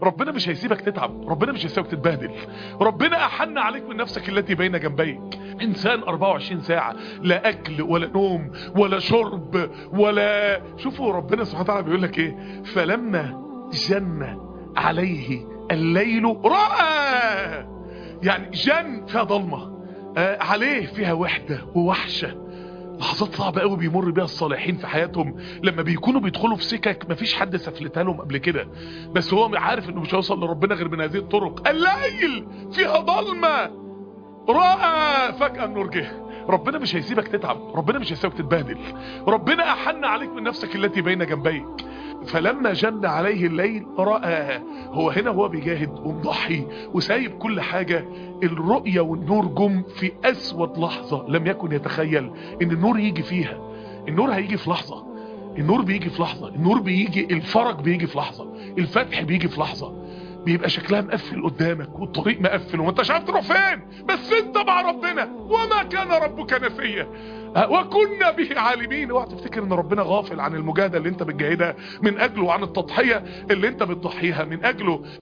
ربنا مش هيسيبك تتعب ربنا مش هيسيبك تتبهدل ربنا احن عليك من نفسك التي بين جنبيك انسان 24 ساعة لا اكل ولا نوم ولا شرب ولا شوفوا ربنا سبحانه وتعالى بيقول لك ايه فلما جن عليه الليل رأى يعني جن فيها ضلمة آه عليه فيها وحدة ووحشة لحظات صعبة قوي بيمر بيها الصالحين في حياتهم لما بيكونوا بيدخلوا في سكك مفيش حد سفلتها لهم قبل كده بس هو عارف انه مش هيوصل لربنا غير من هذه الطرق الليل فيها ضلمة رأى فجأة النور جه ربنا مش هيسيبك تتعب ربنا مش هيسيبك تتبهدل ربنا احن عليك من نفسك التي بين جنبيك فلما جن عليه الليل رأى هو هنا هو بيجاهد ومضحي وسايب كل حاجة الرؤية والنور جم في أسود لحظة لم يكن يتخيل ان النور يجي فيها النور هيجي في لحظة النور بيجي في لحظة النور بيجي الفرج بيجي في لحظة الفتح بيجي في لحظة بيبقى شكلها مقفل قدامك والطريق مقفل وانت مش عارف تروح فين بس انت مع ربنا وما كان ربك نسيا وكنا به عالمين اوعى تفتكر ان ربنا غافل عن المجاهده اللي انت بتجاهدها من اجله وعن التضحيه اللي انت بتضحيها من اجله